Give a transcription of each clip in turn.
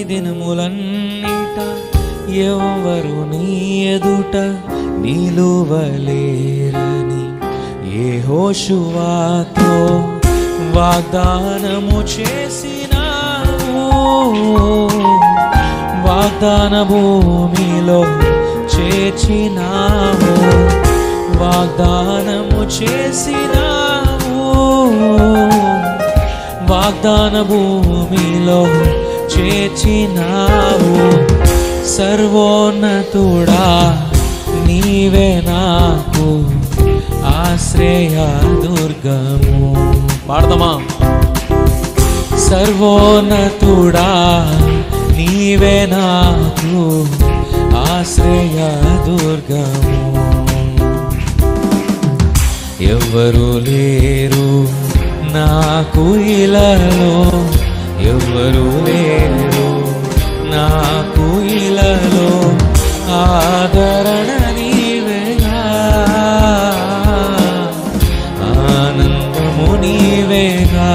దినములన్నిట ఎవరు నీ ఎదుట నిలువలేరని ఏ హోషువాతో వాగ్దానము చేసినావు వాగ్దాన భూమిలో చేర్చినావు వాగ్దానము చేసినావు వాగ్దాన భూమిలో చేర్చినావు సర్వోన్నతుడా నీవే నాకు ఆశ్రయ దుర్గము పాడదామా సర్వోన్నతుడా నీవే నాకు ఆశ్రయ దుర్గము ఎవ్వరు లేరు నాకు ఇలలో ఎవ్వరు లేరు నాకు ఇలలో ఆదరణ నీవేగా ఆనందము నీవేగా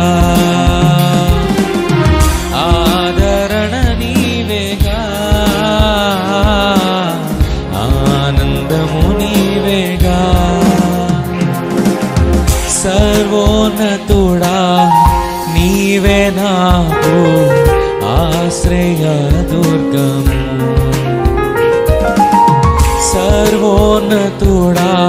ఆదరణ నీవేగా ఆనందము నీవేగా సర్వోన్నతుడా నీవే నాకు ఆశ్రయ దుర్గము సర్వోన్నతుడా